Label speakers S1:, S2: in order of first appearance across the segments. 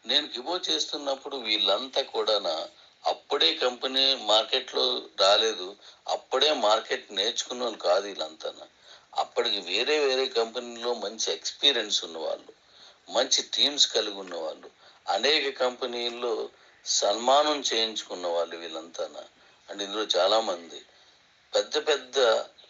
S1: నేను కిబో చేస్తున్నప్పుడు వీళ్ళంతా కూడా అప్పుడే కంపెనీ మార్కెట్లో రాలేదు అప్పుడే మార్కెట్ నేర్చుకున్న వాళ్ళు కాదు వీళ్ళంతా అప్పటికి వేరే వేరే కంపెనీలో మంచి ఎక్స్పీరియన్స్ ఉన్నవాళ్ళు మంచి టీమ్స్ కలిగి ఉన్నవాళ్ళు అనేక కంపెనీల్లో సన్మానం చేయించుకున్న వాళ్ళు వీళ్ళంతా అండ్ ఇందులో చాలా మంది పెద్ద పెద్ద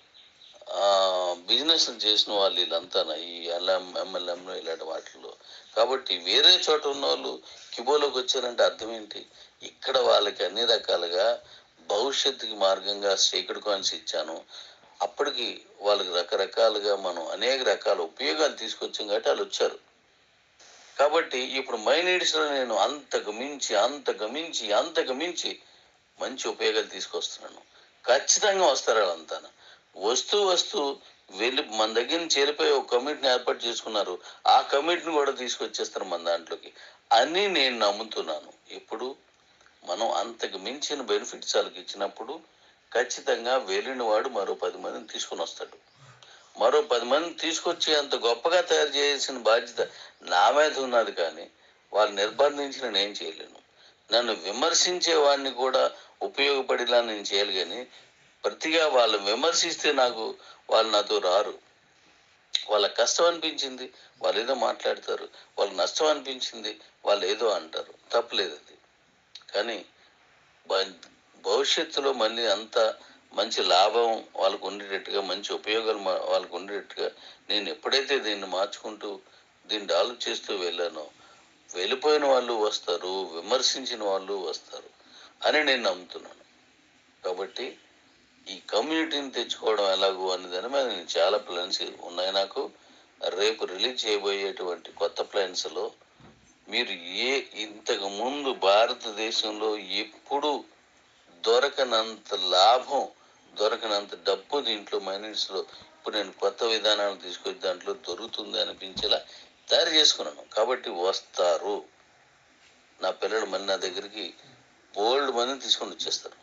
S1: బిజినెస్ చేసిన వాళ్ళు వీళ్ళంతా ఈ ఎల్ఎం ఎంఎల్ఎం ఇలాంటి వాటిల్లో కాబట్టి వేరే చోట ఉన్న వాళ్ళు కిబోలోకి వచ్చారంటే అర్థం ఏంటి ఇక్కడ వాళ్ళకి అన్ని రకాలుగా భవిష్యత్తుకి మార్గంగా స్టేక్డ్ కాయిన్స్ ఇచ్చాను అప్పటికి వాళ్ళకి రకరకాలుగా మనం అనేక రకాల ఉపయోగాలు తీసుకొచ్చాం కాబట్టి వాళ్ళు వచ్చారు కాబట్టి ఇప్పుడు మై నీడ్స్లో నేను అంతకు మించి అంతకు మించి అంతకు మించి మంచి ఉపయోగాలు తీసుకొస్తున్నాను ఖచ్చితంగా వస్తారు వాళ్ళంతా వస్తూ వస్తూ వెళ్ళి మన దగ్గర నుంచి చేరిపోయి ఒక కమిటీని ఏర్పాటు చేసుకున్నారు ఆ కమిటీని కూడా తీసుకొచ్చేస్తారు మన దాంట్లోకి అని నేను నమ్ముతున్నాను ఇప్పుడు మనం అంతకు మించిన బెనిఫిట్స్ వాళ్ళకి ఇచ్చినప్పుడు ఖచ్చితంగా వెళ్ళిన వాడు మరో పది మందిని తీసుకుని వస్తాడు మరో పది మందిని తీసుకొచ్చి అంత గొప్పగా తయారు చేయాల్సిన బాధ్యత నా మీద ఉన్నది కానీ వాళ్ళు నిర్బంధించి నేను ఏం చేయలేను నన్ను విమర్శించే వాడిని కూడా ఉపయోగపడేలా నేను చేయాలి కానీ ప్రతిగా వాళ్ళు విమర్శిస్తే నాకు వాళ్ళు నాతో రారు వాళ్ళ కష్టం అనిపించింది వాళ్ళు ఏదో మాట్లాడతారు వాళ్ళ నష్టం అనిపించింది వాళ్ళు ఏదో అంటారు తప్పలేదు అది కానీ బ- భవిష్యత్తులో మళ్ళీ అంత మంచి లాభం వాళ్ళకు ఉండేటట్టుగా మంచి ఉపయోగాలు మా- వాళ్ళకు ఉండేటట్టుగా నేను ఎప్పుడైతే దీన్ని మార్చుకుంటూ దీన్ని డెవలప్ చేస్తూ వెళ్ళానో వెళ్ళిపోయిన వాళ్ళు వస్తారు విమర్శించిన వాళ్ళు వస్తారు అని నేను నమ్ముతున్నాను కాబట్టి ఈ కమ్యూనిటీని తెచ్చుకోవడం ఎలాగో అనే దాని మీద నేను చాలా ప్లాన్స్ ఉన్నాయి నాకు రేపు రిలీజ్ చేయబోయేటువంటి కొత్త ప్లాన్స్లో మీరు ఏ ఇంతకు ముందు భారతదేశంలో ఎప్పుడు దొరకనంత లాభం దొరకనంత డబ్బు దీంట్లో మైనస్లో ఇప్పుడు నేను కొత్త విధానాలు తీసుకొచ్చి దాంట్లో దొరుకుతుంది అనిపించేలా తయారు చేసుకున్నాను కాబట్టి వస్తారు నా పిల్లలు మళ్ళీ నా దగ్గరికి బోల్డ్ మందిని తీసుకొని వచ్చేస్తారు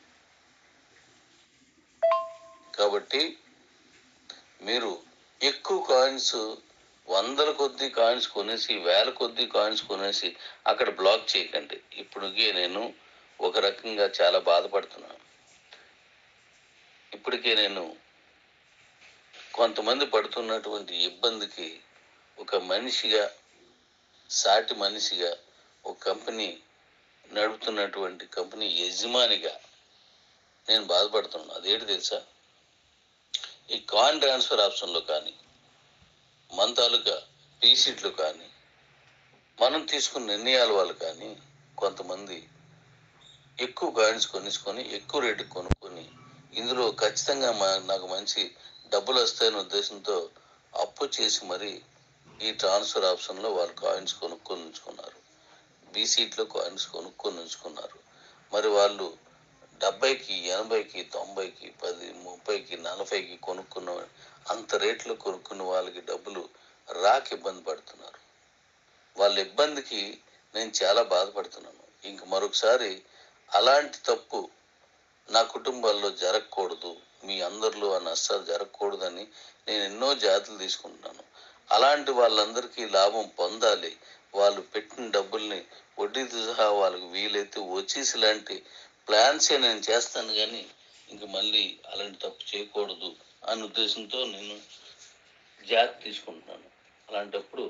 S1: కాబట్టి మీరు ఎక్కువ కాయిన్స్ వందల కొద్ది కాయిన్స్ కొనేసి వేల కొద్ది కాయిన్స్ కొనేసి అక్కడ బ్లాక్ చేయకండి ఇప్పటికే నేను ఒక రకంగా చాలా బాధపడుతున్నాను ఇప్పటికే నేను కొంతమంది పడుతున్నటువంటి ఇబ్బందికి ఒక మనిషిగా సాటి మనిషిగా ఒక కంపెనీ నడుపుతున్నటువంటి కంపెనీ యజమానిగా నేను బాధపడుతున్నాను అదేంటి తెలుసా ఈ కాయిన్ ట్రాన్స్ఫర్ ఆప్షన్లో కానీ మన తాలూకా పీసీట్లు కానీ మనం తీసుకున్న నిర్ణయాల వాళ్ళు కానీ కొంతమంది ఎక్కువ కాయిన్స్ కొనేసుకొని ఎక్కువ రేటుకి కొనుక్కొని ఇందులో ఖచ్చితంగా మా- నాకు మంచి డబ్బులు వస్తాయనే ఉద్దేశంతో అప్పు చేసి మరి ఈ ట్రాన్స్ఫర్ ఆప్షన్లో వాళ్ళు కాయిన్స్ కొనుక్కొని ఉంచుకున్నారు బీసీట్లో కాయిన్స్ కొనుక్కొని ఉంచుకున్నారు మరి వాళ్ళు డెబ్బైకి ఎనభైకి తొంభైకి పది ముప్పైకి నలభైకి కొనుక్కున్న అంత రేట్లో కొనుక్కున్న వాళ్ళకి డబ్బులు రాక ఇబ్బంది పడుతున్నారు వాళ్ళ ఇబ్బందికి నేను చాలా బాధపడుతున్నాను ఇంక మరొకసారి అలాంటి తప్పు నా కుటుంబాల్లో జరగకూడదు మీ అందరిలో ఆ నష్టాలు జరగకూడదని నేను ఎన్నో జాతులు తీసుకుంటున్నాను అలాంటి వాళ్ళందరికీ లాభం పొందాలి వాళ్ళు పెట్టిన డబ్బుల్ని వడ్డీతో సహా వాళ్ళకి వీలైతే వచ్చేసి లాంటి ప్లాన్సే నేను చేస్తాను కానీ ఇంక మళ్ళీ అలాంటి తప్పు చేయకూడదు అనే ఉద్దేశంతో నేను జాగ్రత్త తీసుకుంటున్నాను అలాంటప్పుడు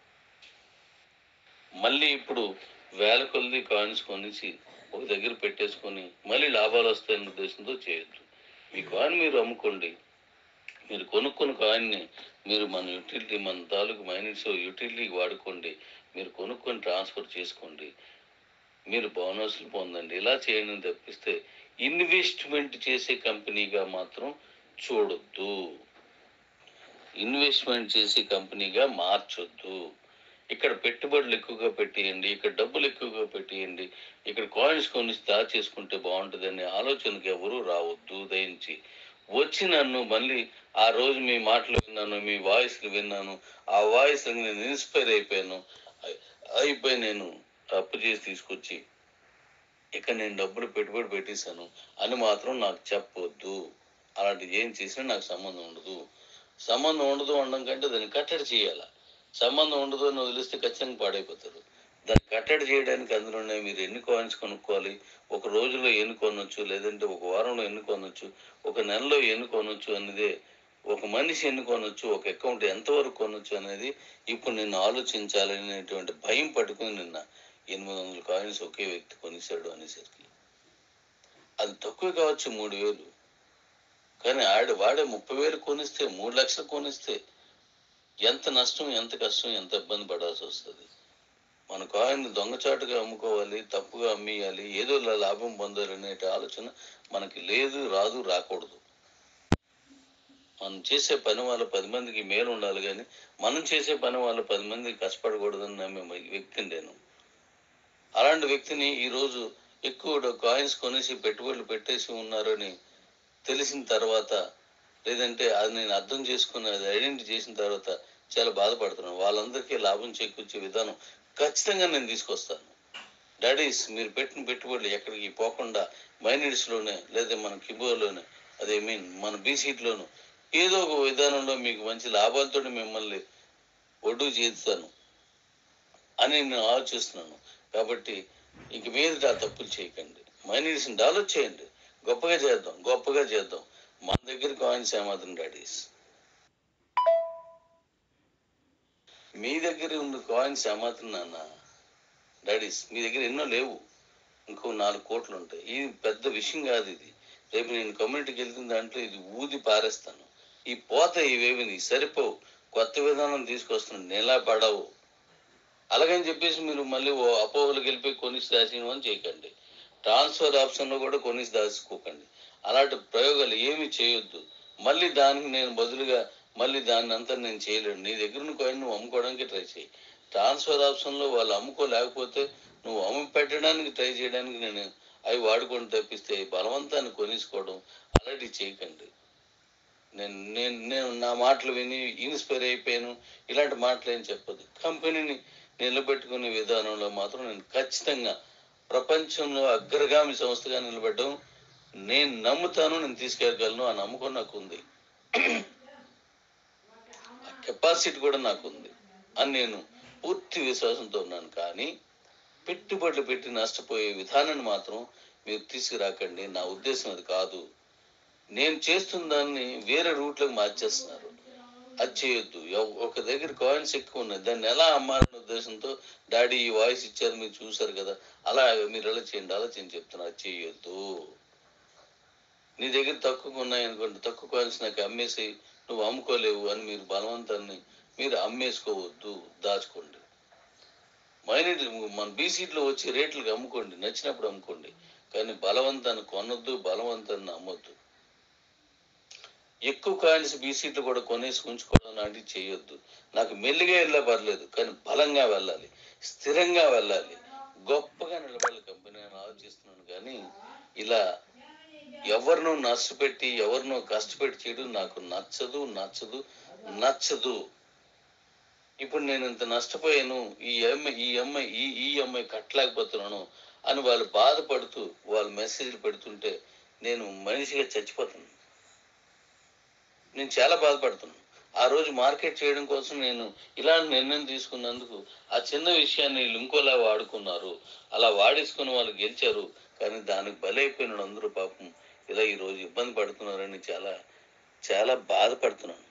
S1: మళ్ళీ ఇప్పుడు వేల కొద్ది కాయిన్స్ కొనేసి ఒక దగ్గర పెట్టేసుకొని మళ్ళీ లాభాలు వస్తాయన్న ఉద్దేశంతో చేయొద్దు మీ కాయిన్ మీరు అమ్ముకోండి మీరు కొనుక్కున్న కాయిన్ని మీరు మన యూటిలిటీ మన తాలూకు మైనస్ యూటిలిటీకి వాడుకోండి మీరు కొనుక్కొని ట్రాన్స్ఫర్ చేసుకోండి మీరు బోనస్లు పొందండి ఇలా చేయడం తప్పిస్తే ఇన్వెస్ట్మెంట్ చేసే కంపెనీగా మాత్రం చూడొద్దు ఇన్వెస్ట్మెంట్ చేసే కంపెనీగా మార్చొద్దు ఇక్కడ పెట్టుబడులు ఎక్కువగా పెట్టేయండి ఇక్కడ డబ్బులు ఎక్కువగా పెట్టేయండి ఇక్కడ కాయిన్స్ కొని దాచేసుకుంటే బాగుంటుంది అనే ఆలోచనకి ఎవరు రావద్దు దయించి వచ్చి నన్ను మళ్ళీ ఆ రోజు మీ మాటలు విన్నాను మీ వాయిస్లు విన్నాను ఆ వాయిస్ నేను ఇన్స్పైర్ అయిపోయాను అయి- అయిపోయి నేను అప్పు చేసి తీసుకొచ్చి ఇక నేను డబ్బులు పెట్టుబడి పెట్టేశాను అని మాత్రం నాకు చెప్పొద్దు అలాంటిది ఏం చేసినా నాకు సంబంధం ఉండదు సంబంధం ఉండదు అనడం కంటే దాన్ని కట్టడి చేయాల సంబంధం ఉండదు అని వదిలిస్తే ఖచ్చితంగా పాడైపోతారు దాన్ని కట్టడి చేయడానికి అందులోనే మీరు ఎన్ని కాయిన్స్ కొనుక్కోవాలి ఒక రోజులో ఎన్ని కొనొచ్చు లేదంటే ఒక వారంలో ఎన్ని కొనొచ్చు ఒక నెలలో ఎన్ని కొనొచ్చు అనేది ఒక మనిషి ఎన్ని కొనొచ్చు ఒక అకౌంట్ ఎంతవరకు కొనొచ్చు అనేది ఇప్పుడు నిన్ను ఆలోచించాలనేటువంటి భయం పట్టుకుని నిన్న ఎనిమిది వందల కాయిన్స్ ఒకే వ్యక్తి కొనిశాడు అనేసరికి అది తక్కువ కావచ్చు మూడు వేలు కానీ ఆడ వాడే ముప్పై వేలు కొనిస్తే మూడు లక్షలు కొనిస్తే ఎంత నష్టం ఎంత కష్టం ఎంత ఇబ్బంది పడాల్సి వస్తుంది మన కాయిన్ దొంగచాటుగా అమ్ముకోవాలి తప్పుగా అమ్మేయాలి ఏదో ఇలా లాభం పొందాలి అనే ఆలోచన మనకి లేదు రాదు రాకూడదు మనం చేసే పని వల్ల పది మందికి మేలు ఉండాలి కానీ మనం చేసే పని వల్ల పది మందికి కష్టపడకూడదని నమ్మే వ్యక్తిని నేను అలాంటి వ్యక్తిని ఈరోజు ఎక్కువ కాయిన్స్ కొనేసి పెట్టుబడులు పెట్టేసి ఉన్నారని తెలిసిన తర్వాత లేదంటే అది నేను అర్థం చేసుకుని అది ఐడెంటిటీ చేసిన తర్వాత చాలా బాధపడుతున్నాను వాళ్ళందరికీ లాభం చేకూర్చే విధానం ఖచ్చితంగా నేను తీసుకొస్తాను డాడీస్ మీరు పెట్టిన పెట్టుబడులు ఎక్కడికి పోకుండా మైనీడ్స్లోనే లేదా మన కిబోలోనే అదే మీన్ మన బీసీట్లోను ఏదో ఒక విధానంలో మీకు మంచి లాభాలతో మిమ్మల్ని ఒడ్డు చేస్తాను అని నేను ఆలోచిస్తున్నాను కాబట్టి ఇంక మీద ఆ తప్పులు చేయకండి మైనీడ్స్ని డెవలప్ చేయండి గొప్పగా చేద్దాం గొప్పగా చేద్దాం మన దగ్గర కాయిన్స్ ఏమాత్రం డాడీస్ మీ దగ్గర ఉన్న కాయిన్స్ ఏమాత్రం నాన్న డాడీస్ మీ దగ్గర ఎన్నో లేవు ఇంకో నాలుగు కోట్లు ఉంటాయి ఇది పెద్ద విషయం కాదు ఇది రేపు నేను కమ్యూనిటీకి వెళ్తున్న దాంట్లో ఇది ఊది పారేస్తాను ఈ పోత ఇవేవి నీ సరిపోవు కొత్త విధానం తీసుకొస్తున్నాను నెలా పడవు అలాగని చెప్పేసి మీరు మళ్ళీ ఓ అపోహలకు వెళ్ళిపోయి కొనిసి దాచిన అని చేయకండి ట్రాన్స్ఫర్ ఆప్షన్లో కూడా కొనిసి దాచుకోకండి అలాంటి ప్రయోగాలు ఏమి చేయొద్దు మళ్ళీ దానికి నేను బదులుగా మళ్ళీ దాన్ని అంతా నేను చేయలేను నీ దగ్గర ఉన్న కాయిన్ నువ్వు అమ్ముకోవడానికి ట్రై చేయి ట్రాన్స్ఫర్ ఆప్షన్లో వాళ్ళు అమ్ముకోలేకపోతే నువ్వు అమ్మి పెట్టడానికి ట్రై చేయడానికి నేను అవి వాడుకొని తప్పిస్తే బలవంతాన్ని కొనేసుకోవడం అలాంటివి చేయకండి నేను నేను నేను నా మాటలు విని ఇన్స్పైర్ అయిపోయాను ఇలాంటి మాటలు ఏం చెప్పదు కంపెనీని నిలబెట్టుకునే విధానంలో మాత్రం నేను ఖచ్చితంగా ప్రపంచంలో అగ్రగామి సంస్థగా నిలబెట్టడం నేను నమ్ముతాను నేను తీసుకెళ్ళగలను ఆ నమ్మకం నాకు ఉంది ఆ కెపాసిటీ కూడా నాకు ఉంది అని నేను పూర్తి విశ్వాసంతో ఉన్నాను కానీ పెట్టుబడులు పెట్టి నష్టపోయే విధానాన్ని మాత్రం మీరు తీసుకురాకండి నా ఉద్దేశం అది కాదు నేను చేస్తున్న దాన్ని వేరే రూట్లోకి మార్చేస్తున్నారు అది చేయొద్దు ఎవ- ఒక దగ్గర కాయిన్స్ ఎక్కువ ఉన్నాయి దాన్ని ఎలా అమ్మాలనే ఉద్దేశంతో డాడీ ఈ వాయిస్ ఇచ్చారు మీరు చూసారు కదా అలా మీరు ఎలా చేయండి అలా చేయండి చెప్తున్నా అది చేయొద్దు నీ దగ్గర తక్కువ ఉన్నాయి అనుకోండి తక్కువ కాయిన్స్ నాకు అమ్మేసి నువ్వు అమ్ముకోలేవు అని మీరు బలవంతాన్ని మీరు అమ్మేసుకోవద్దు దాచుకోండి మైనారిటీ మన బీసీట్లో వచ్చే రేట్లకు అమ్ముకోండి నచ్చినప్పుడు అమ్ముకోండి కానీ బలవంతాన్ని కొనొద్దు బలవంతాన్ని అమ్మొద్దు ఎక్కువ కాయిన్స్ బీసీట్లు కూడా కొనేసి ఉంచుకోవడం లాంటివి చేయొద్దు నాకు మెల్లిగా వెళ్ళా పర్లేదు కానీ బలంగా వెళ్ళాలి స్థిరంగా వెళ్ళాలి గొప్పగా నిలబడాలి కంపెనీ అని ఆలోచిస్తున్నాను కానీ ఇలా ఎవరినో నష్టపెట్టి ఎవరినో కష్టపెట్టి చేయడం నాకు నచ్చదు నచ్చదు నచ్చదు ఇప్పుడు నేను ఇంత నష్టపోయాను ఈ అమ్మాయి ఈ అమ్మాయి ఈ ఈ అమ్మాయి కట్టలేకపోతున్నాను అని వాళ్ళు బాధపడుతూ వాళ్ళు మెసేజ్లు పెడుతుంటే నేను మనిషిగా చచ్చిపోతాను నేను చాలా బాధపడుతున్నాను ఆ రోజు మార్కెట్ చేయడం కోసం నేను ఇలాంటి నిర్ణయం తీసుకున్నందుకు ఆ చిన్న విషయాన్ని వీళ్ళు ఇంకోలా వాడుకున్నారు అలా వాడేసుకుని వాళ్ళు గెలిచారు కానీ దానికి బలైపోయిన అందరూ పాపం ఇలా ఈ రోజు ఇబ్బంది పడుతున్నారని చాలా చాలా బాధపడుతున్నాను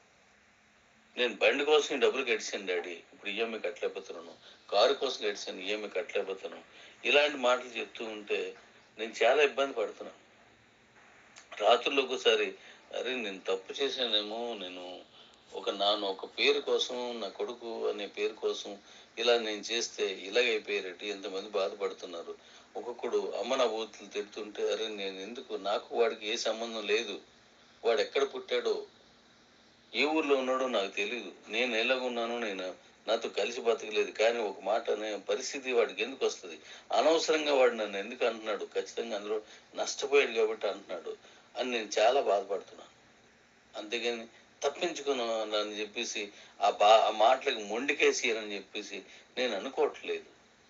S1: నేను బండి కోసం ఈ డబ్బులు కట్టాను డాడీ ఇప్పుడు ఈఎంఐ కట్టలేకపోతున్నాను కారు కోసం కట్టాను ఈఎంఐ కట్టలేకపోతున్నాను ఇలాంటి మాటలు చెప్తూ ఉంటే నేను చాలా ఇబ్బంది పడుతున్నాను రాత్రుల్లో ఒకసారి అరే నేను తప్పు చేశానేమో నేను ఒక నాన్న ఒక పేరు కోసం నా కొడుకు అనే పేరు కోసం ఇలా నేను చేస్తే ఇలాగైపోయారటి ఎంతమంది బాధపడుతున్నారు ఒక్కొక్కడు అమ్మ నా బూతులు తిడుతుంటే అరే నేను ఎందుకు నాకు వాడికి ఏ సంబంధం లేదు వాడు ఎక్కడ పుట్టాడో ఏ ఊర్లో ఉన్నాడో నాకు తెలియదు నేను ఎలాగున్నానో నేను నాతో కలిసి బతకలేదు కానీ ఒక మాట అనే పరిస్థితి వాడికి ఎందుకు వస్తుంది అనవసరంగా వాడు నన్ను ఎందుకు అంటున్నాడు ఖచ్చితంగా అందులో నష్టపోయాడు కాబట్టి అంటున్నాడు అని నేను చాలా బాధపడుతున్నాను అంతేగాని తప్పించుకున్నాను అని చెప్పేసి ఆ బా ఆ మాటలకు మొండికేసి అని చెప్పేసి నేను అనుకోవట్లేదు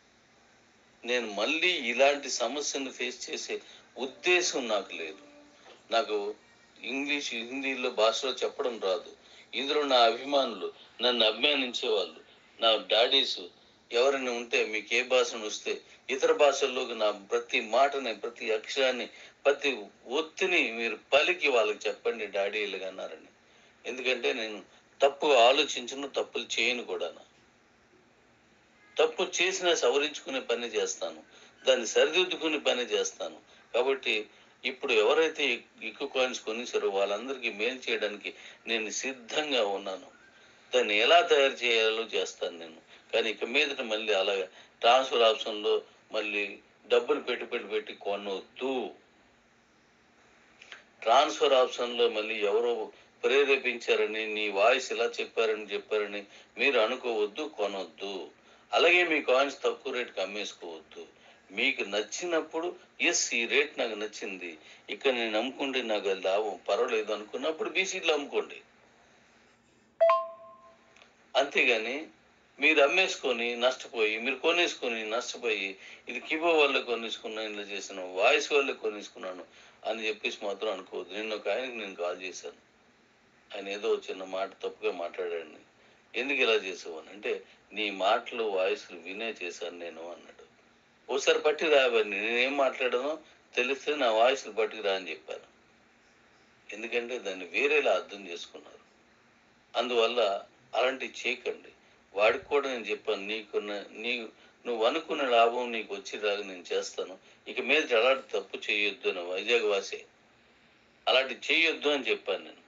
S1: నేను మళ్ళీ ఇలాంటి సమస్యను ఫేస్ చేసే ఉద్దేశం నాకు లేదు నాకు ఇంగ్లీష్ హిందీలో భాషలో చెప్పడం రాదు ఇందులో నా అభిమానులు నన్ను అభిమానించే వాళ్ళు నా డాడీస్ ఎవరైనా ఉంటే మీకు ఏ భాషను వస్తే ఇతర భాషల్లోకి నా ప్రతి మాటని ప్రతి అక్షరాన్ని ప్రతి ఒత్తిని మీరు పలికి వాళ్ళకి చెప్పండి డాడీ ఇలాగ అన్నారని ఎందుకంటే నేను తప్పుగా ఆలోచించను తప్పులు చేయను కూడా తప్పు చేసినా సవరించుకునే పని చేస్తాను దాన్ని సరిదిద్దుకునే పని చేస్తాను కాబట్టి ఇప్పుడు ఎవరైతే ఎక్కువ కాయిన్స్ కొనేసారో వాళ్ళందరికీ మేలు చేయడానికి నేను సిద్ధంగా ఉన్నాను దాన్ని ఎలా తయారు చేయాలో చేస్తాను నేను కానీ ఇక మీదట మళ్ళీ అలాగా ట్రాన్స్ఫర్ ఆప్షన్లో మళ్ళీ డబ్బులు పెట్టి పెట్టి పెట్టి కొనవద్దు ట్రాన్స్ఫర్ ఆప్షన్లో మళ్ళీ ఎవరో ప్రేరేపించారని నీ వాయిస్ ఇలా చెప్పారని చెప్పారని మీరు అనుకోవద్దు కొనవద్దు అలాగే మీ కాయిన్స్ తక్కువ రేటుకి అమ్మేసుకోవద్దు మీకు నచ్చినప్పుడు ఎస్ ఈ రేట్ నాకు నచ్చింది ఇక్కడ నేను అమ్ముకుంటే నాకు అది లాభం పర్వాలేదు అనుకున్నప్పుడు బీసీలో అమ్ముకోండి అంతేగాని మీరు అమ్మేసుకొని నష్టపోయి మీరు కొనేసుకొని నష్టపోయి ఇది కిబో వల్ల కొనేసుకున్నాను ఇలా చేశాను వాయిస్ వల్ల కొనేసుకున్నాను అని చెప్పేసి మాత్రం అనుకోవద్దు నిన్న ఒక ఆయనకి నేను కాల్ చేశాను ఆయన ఏదో చిన్న మాట తప్పుగా మాట్లాడాడని ఎందుకు ఇలా చేసావు అని అంటే నీ మాటలు వాయిస్లు వినే చేశాను నేను అన్నాడు ఓసారి పట్టి రావండి నేనేం మాట్లాడానో తెలిస్తే నా వాయిస్లు పట్టుకు రా అని చెప్పాను ఎందుకంటే దాన్ని వేరేలా అర్థం చేసుకున్నారు అందువల్ల అలాంటివి చేయకండి వాడికి కూడా నేను చెప్పాను నీకున్న నీ నువ్వు అనుకున్న లాభం నీకు వచ్చేలాగా నేను చేస్తాను ఇక మీద అలాంటి తప్పు చేయొద్దు అని వైజాగ్ వాసే అలాంటి చేయొద్దు అని చెప్పాను నేను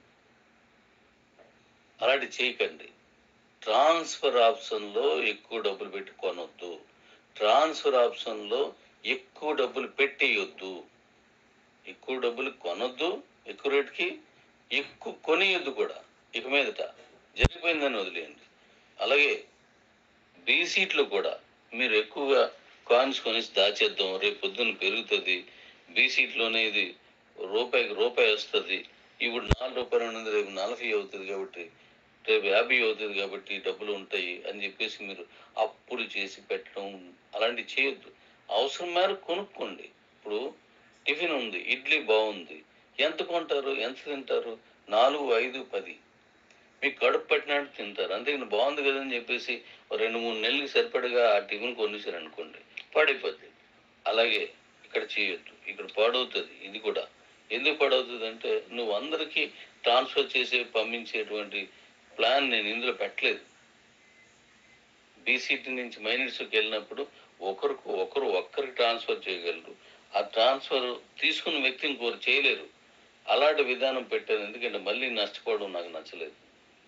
S1: అలాంటి చేయకండి ట్రాన్స్ఫర్ ఆప్షన్లో ఎక్కువ డబ్బులు పెట్టి కొనొద్దు ట్రాన్స్ఫర్ ఆప్షన్లో ఎక్కువ డబ్బులు పెట్టేయొద్దు ఎక్కువ డబ్బులు కొనొద్దు ఎక్కువ రేటుకి ఎక్కువ కొనియొద్దు కూడా ఇక మీదట జరిగిపోయిందని వదిలేయండి అలాగే బీ సీట్లు కూడా మీరు ఎక్కువగా కాయిన్స్ కొనేసి దాచేద్దాం రేపు పొద్దున్న పెరుగుతుంది బీ సీట్లోనే ఇది రూపాయికి రూపాయి వస్తుంది ఇప్పుడు నాలుగు రూపాయలు ఉన్నది రేపు నలభై అవుతుంది కాబట్టి రేపు యాభై అవుతుంది కాబట్టి డబ్బులు ఉంటాయి అని చెప్పేసి మీరు అప్పులు చేసి పెట్టడం అలాంటివి చేయొద్దు అవసరం మేరకు కొనుక్కోండి ఇప్పుడు టిఫిన్ ఉంది ఇడ్లీ బాగుంది ఎంత కొంటారు ఎంత తింటారు నాలుగు ఐదు పది మీకు కడుపు పట్టినట్టు తింటారు అంతేకాని బాగుంది కదని చెప్పేసి ఓ రెండు మూడు నెలలకి సరిపడగా ఆ టిఫిన్ కొనేసారు అనుకోండి పాడైపోద్ది అలాగే ఇక్కడ చేయొద్దు ఇక్కడ పాడవుతుంది ఇది కూడా ఎందుకు పాడవుతుంది అంటే నువ్వు అందరికీ ట్రాన్స్ఫర్ చేసే పంపించేటువంటి ప్లాన్ నేను ఇందులో పెట్టలేదు బీసీటీ నుంచి మైనర్స్కి వెళ్ళినప్పుడు ఒకరికి ఒకరు ఒక్కరికి ట్రాన్స్ఫర్ చేయగలరు ఆ ట్రాన్స్ఫర్ తీసుకున్న వ్యక్తి ఇంకోరు చేయలేరు అలాంటి విధానం పెట్టాను ఎందుకంటే మళ్ళీ నష్టపోవడం నాకు నచ్చలేదు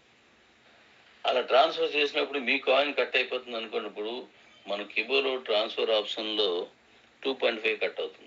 S1: అలా ట్రాన్స్ఫర్ చేసినప్పుడు మీ కాయిన్ కట్ అయిపోతుంది అనుకున్నప్పుడు మన కిబోలో ట్రాన్స్ఫర్ ఆప్షన్లో టూ పాయింట్ ఫైవ్ కట్ అవుతుంది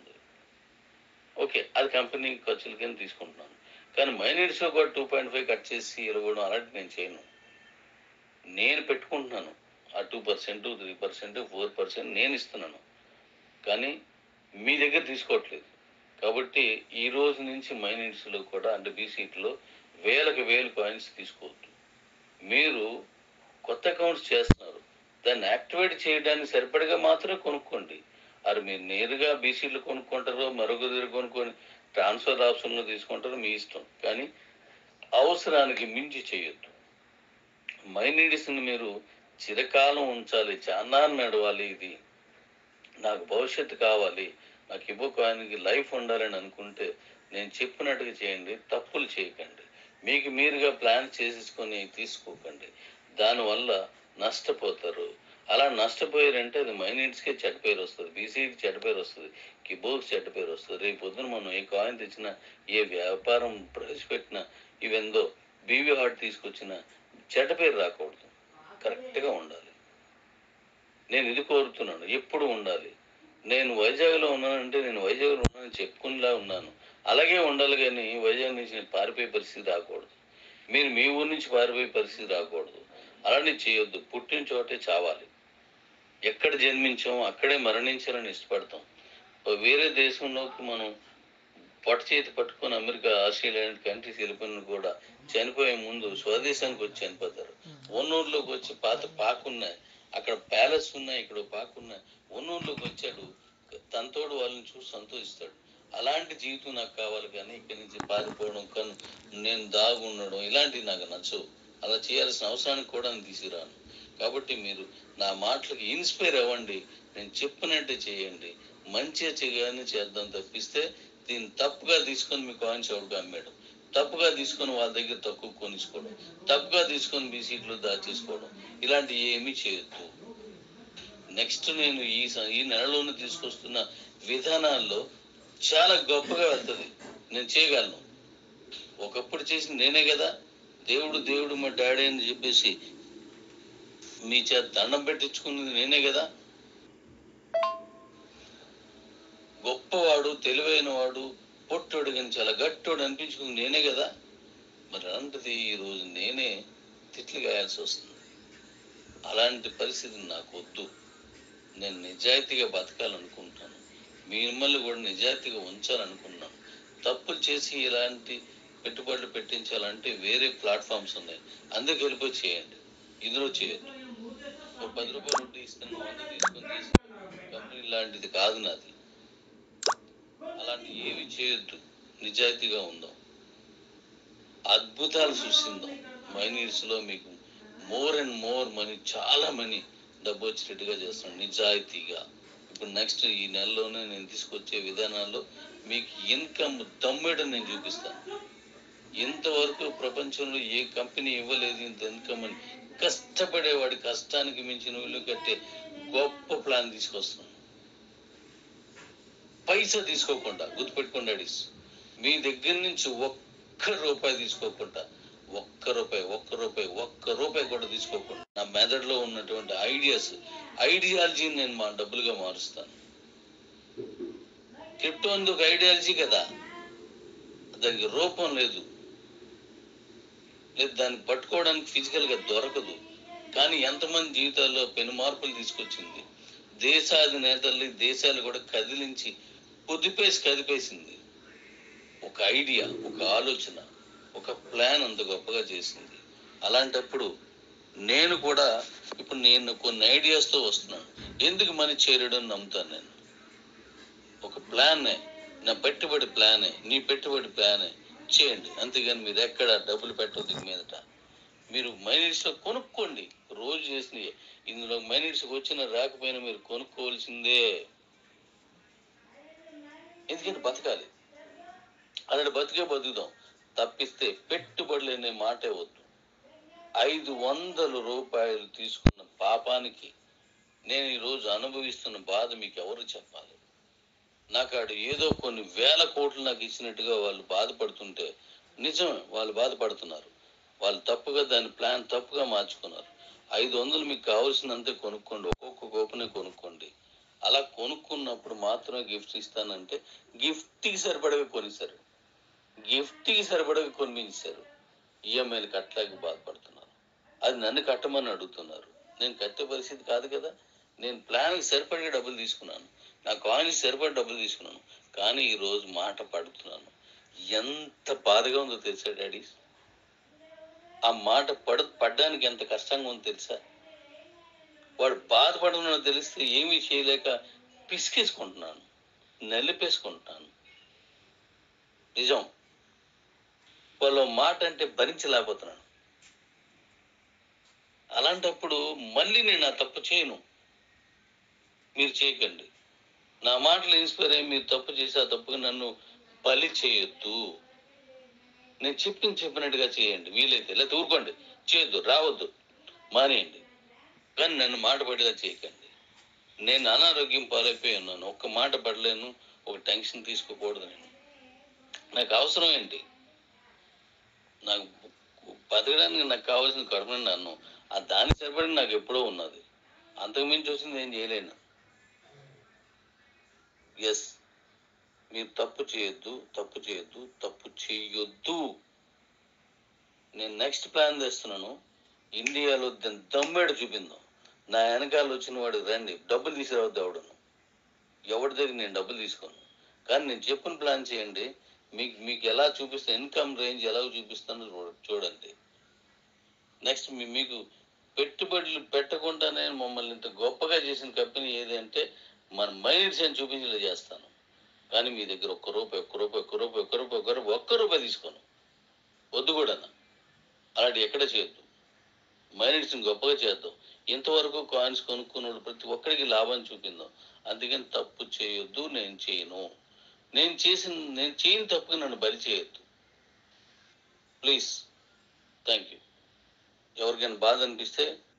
S1: ఓకే అది కంపెనీ ఖర్చుల కింద తీసుకుంటున్నాను కానీ మైనీడ్స్లో కూడా టూ పాయింట్ ఫైవ్ కట్ చేసి ఇవ్వడం అలాంటి నేను చేయను నేను పెట్టుకుంటున్నాను ఆ two percent three percent four percent నేను ఇస్తున్నాను కానీ మీ దగ్గర తీసుకోవట్లేదు కాబట్టి ఈ రోజు నుంచి మైనీడ్స్లో కూడా అంటే బీసీట్లో వేలకు వేలు కాయిన్స్ తీసుకోవద్దు మీరు కొత్త అకౌంట్స్ చేస్తున్నారు దాన్ని యాక్టివేట్ చేయడానికి సరిపడగా మాత్రమే కొనుక్కోండి అది మీరు నేరుగా బీసీలు కొనుక్కుంటారో మరొక దగ్గర కొనుక్కొని ట్రాన్స్ఫర్ ఆప్షన్లో తీసుకుంటారో మీ ఇష్టం కానీ అవసరానికి మించి చేయొద్దు మైనీడిస్ని మీరు చిరకాలం ఉంచాలి చాలా నడవాలి ఇది నాకు భవిష్యత్తు కావాలి నాకు ఇవ్వ కాయిన్కి లైఫ్ ఉండాలని అనుకుంటే నేను చెప్పినట్టుగా చేయండి తప్పులు చేయకండి మీకు మీరుగా ప్లాన్ చేసేసుకొని తీసుకోకండి దానివల్ల నష్టపోతారు అలా నష్టపోయారంటే అది మైనీడ్స్కే చెడ్డ పేరు వస్తుంది బీసీకి చెడ్డ పేరు వస్తుంది కిబోకి చెడ్డ పేరు వస్తుంది రేపు పొద్దున మనం ఏ కాయిన్ తెచ్చినా ఏ వ్యాపారం ప్రవేశపెట్టినా ఇవెందో బీవీ హార్ట్ తీసుకొచ్చినా చెడ్డ పేరు రాకూడదు కరెక్ట్గా ఉండాలి నేను ఇది కోరుతున్నాను ఎప్పుడు ఉండాలి నేను వైజాగ్లో ఉన్నానంటే నేను వైజాగ్లో ఉన్నానని చెప్పుకునేలా ఉన్నాను అలాగే ఉండాలి కానీ వైజాగ్ నుంచి నేను పారిపోయే పరిస్థితి రాకూడదు మీరు మీ ఊరి నుంచి పారిపోయే పరిస్థితి రాకూడదు అలాంటివి చేయొద్దు పుట్టిన చోటే చావాలి ఎక్కడ జన్మించాం అక్కడే మరణించాలని ఇష్టపడతాం ఓ వేరే దేశంలోకి మనం పొట్ట చేతి పట్టుకొని అమెరికా ఆస్ట్రేలియా లాంటి కంట్రీస్ వెళ్ళిపోయిన కూడా చనిపోయే ముందు స్వదేశానికి వచ్చి చనిపోతారు ఉన్నూరులోకి వచ్చి పాత పాకున్నాయి అక్కడ ప్యాలెస్ ఉన్నాయి ఇక్కడ పాకున్నాయి ఉన్నూరులోకి వచ్చాడు తనతోడు వాళ్ళని చూసి సంతోషిస్తాడు అలాంటి జీవితం నాకు కావాలి కానీ ఇక్కడి నుంచి పారిపోవడం కానీ నేను దాగు ఉండడం ఇలాంటివి నాకు నచ్చవు అలా చేయాల్సిన అవసరానికి కూడా నేను తీసుకురాను కాబట్టి మీరు నా మాటలకు ఇన్స్పైర్ అవ్వండి నేను చెప్పినట్టే చేయండి మంచిగా చేయగానే చేద్దాం తప్పిస్తే దీన్ని తప్పుగా తీసుకొని మీ కాయిన్స్ ఎవరికి అమ్మేయడం తప్పుగా తీసుకొని వాళ్ళ దగ్గర తక్కువ కొనిసుకోవడం తప్పుగా తీసుకొని మీ సీట్లు దాచేసుకోవడం ఇలాంటి ఏమీ చేయొద్దు నెక్స్ట్ నేను ఈ స- ఈ నెలలోనే తీసుకొస్తున్న విధానాల్లో చాలా గొప్పగా వెళ్తుంది నేను చేయగలను ఒకప్పుడు చేసి నేనే కదా దేవుడు దేవుడు మా డాడీ అని చెప్పేసి మీ చేత దండం పెట్టించుకున్నది నేనే కదా గొప్పవాడు తెలివైన వాడు పొట్టోడు కానీ చాలా గట్టోడు అనిపించుకుంది నేనే కదా మరి అలాంటిది ఈరోజు నేనే తిట్లు గాయాల్సి వస్తుంది అలాంటి పరిస్థితి నాకు వద్దు నేను నిజాయితీగా బతకాలనుకుంటాను మిమ్మల్ని కూడా నిజాయితీగా ఉంచాలనుకున్నాను తప్పులు చేసి ఇలాంటి పెట్టుబడులు పెట్టించాలంటే వేరే ప్లాట్ఫామ్స్ ఉన్నాయి అందుకు వెళ్ళిపోయి చేయండి ఇందులో చేయొద్దు ఒక పది రూపాయలు ఉంటే ఇస్తాను వంద తీసుకొని తీసుకొని కంపెనీ లాంటిది కాదు నాది అలాంటి ఏవి చేయొద్దు నిజాయితీగా ఉందాం అద్భుతాలు సృష్టిందాం మైనీడ్స్ లో మీకు మోర్ అండ్ మోర్ మనీ చాలా మనీ డబ్బు వచ్చేటట్టుగా చేస్తున్నాం నిజాయితీగా ఇప్పుడు నెక్స్ట్ ఈ నెలలోనే నేను తీసుకొచ్చే విధానాల్లో మీకు ఇన్కమ్ దమ్మేయడం నేను చూపిస్తాను ఇంతవరకు ప్రపంచంలో ఏ కంపెనీ ఇవ్వలేదు ఇంత ఇన్కమ్ అని కష్టపడేవాడి కష్టానికి మించిన విలువ కట్టే గొప్ప ప్లాన్ తీసుకొస్తున్నాను పైసా తీసుకోకుండా గుర్తుపెట్టుకోండి అడిస్ మీ దగ్గర నుంచి ఒక్క రూపాయి తీసుకోకుండా ఒక్క రూపాయి ఒక్క రూపాయి ఒక్క రూపాయి కూడా తీసుకోకుండా నా మెదడులో ఉన్నటువంటి ఐడియాస్ ఐడియాలజీని నేను మా డబ్బులుగా మారుస్తాను క్రిప్టో అనేది ఒక ఐడియాలజీ కదా దానికి రూపం లేదు లేదు దాన్ని పట్టుకోవడానికి ఫిజికల్ గా దొరకదు కానీ ఎంతమంది జీవితాల్లో పెను మార్పులు తీసుకొచ్చింది దేశాధినేతల్ని దేశాలు కూడా కదిలించి పొద్దుపేసి కదిపేసింది ఒక ఐడియా ఒక ఆలోచన ఒక ప్లాన్ అంత గొప్పగా చేసింది అలాంటప్పుడు నేను కూడా ఇప్పుడు నేను కొన్ని ఐడియాస్తో వస్తున్నాను ఎందుకు మనీ చేరడం నమ్ముతాను నేను ఒక ప్లాన్నే నా పెట్టుబడి ప్లానే నీ పెట్టుబడి ప్లానే చేయండి అంతేగాని మీరు ఎక్కడ డబ్బులు పెట్టవద్దు ఇక మీదట మీరు మైనిట్స్లో కొనుక్కోండి రోజు చేసినవి ఇందులో మైనిట్స్కి వచ్చిన రాకపోయినా మీరు కొనుక్కోవాల్సిందే ఎందుకంటే బతకాలి అలాంటి బతికే బతుకుదాం తప్పిస్తే పెట్టుబడులు అనే మాటే వద్దు ఐదు వందల రూపాయలు తీసుకున్న పాపానికి నేను ఈరోజు అనుభవిస్తున్న బాధ మీకు ఎవరు చెప్పాలి నాకు ఆడు ఏదో కొన్ని వేల కోట్లు నాకు ఇచ్చినట్టుగా వాళ్ళు బాధపడుతుంటే నిజమే వాళ్ళు బాధపడుతున్నారు వాళ్ళు తప్పుగా దాని ప్లాన్ తప్పుగా మార్చుకున్నారు ఐదు వందలు మీకు కావాల్సినంతే కొనుక్కోండి ఒక్కొక్క గోపనే కొనుక్కోండి అలా కొనుక్కున్నప్పుడు మాత్రమే గిఫ్ట్ ఇస్తానంటే గిఫ్ట్కి సరిపడగా కొనిస్తారు గిఫ్ట్కి సరిపడగా కొనిపించారు ఈఎంఐలు కట్టలేక బాధపడుతున్నారు అది నన్ను కట్టమని అడుగుతున్నారు నేను కట్టే పరిస్థితి కాదు కదా నేను ప్లాన్కి సరిపడే డబ్బులు తీసుకున్నాను నా కాయిన్కి సరిపడే డబ్బులు తీసుకున్నాను కానీ ఈ రోజు మాట పడుతున్నాను ఎంత బాధగా ఉందో తెలుసా డాడీ ఆ మాట పడ పడ్డానికి ఎంత కష్టంగా ఉందో తెలుసా వాడు బాధపడుతున్నా తెలిస్తే ఏమీ చేయలేక పిసికేసుకుంటున్నాను నలిపేసుకుంటున్నాను నిజం వాళ్ళ మాట అంటే భరించలేకపోతున్నాను అలాంటప్పుడు మళ్ళీ నేను ఆ తప్పు చేయను మీరు చేయకండి నా మాటలు ఇన్స్పైర్ అయ్యి మీరు తప్పు చేసి ఆ తప్పుకి నన్ను బలి చేయొద్దు నేను చెప్పింది చెప్పినట్టుగా చేయండి వీలైతే లేదా ఊరుకోండి చేయొద్దు రావద్దు మానేయండి కానీ నన్ను మాట పడేలా చేయకండి నేను అనారోగ్యం పాలైపోయి ఉన్నాను ఒక్క మాట పడలేను ఒక టెన్షన్ తీసుకోకూడదు నేను నాకు అవసరం ఏంటి నాకు బతకడానికి నాకు కావాల్సిన కడుపు నిండా అన్నం ఆ దానికి సరిపడి నాకు ఎప్పుడో ఉన్నది అంతకుమించి వచ్చింది ఏం చేయలేను ఎస్ మీరు తప్పు చేయొద్దు తప్పు చేయొద్దు తప్పు చేయొద్దు నేను నెక్స్ట్ ప్లాన్ చేస్తున్నాను ఇండియాలో దాని దమ్మేడు చూపిందాం నా వెనకాల వచ్చిన వాడు రండి డబ్బులు తీసుకురావద్దు ఎవడను ఎవరి దగ్గర నేను డబ్బులు తీసుకోను కానీ నేను చెప్పిన ప్లాన్ చేయండి మీకు మీకు ఎలా చూపిస్తే ఇన్కమ్ రేంజ్ ఎలా చూపిస్తానో చూడ- చూడండి నెక్స్ట్ మీ మీకు పెట్టుబడులు పెట్టకుండానే మమ్మల్ని ఇంత గొప్పగా చేసిన కంపెనీ ఏది అంటే మన మైండ్స్ అని చూపించేలా చేస్తాను కానీ మీ దగ్గర ఒక్క రూపాయి ఒక్క రూపాయి ఒక్క రూపాయి ఒక్క రూపాయి ఒక్క రూపాయి ఒక్క రూపాయి తీసుకోను వద్దు కూడా అలాంటి ఎక్కడ చేయొద్దు మైనారిటీని గొప్పగా చేద్దాం ఇంతవరకు కాయిన్స్ కొనుక్కున్నాడు ప్రతి ఒక్కరికి లాభం చూపిందాం అందుకని తప్పు చేయొద్దు నేను చేయను నేను చేసిన నేను చేయని తప్పుకి నన్ను బలి చేయొద్దు ప్లీజ్ థ్యాంక్ యూ ఎవరికైనా బాధ అనిపిస్తే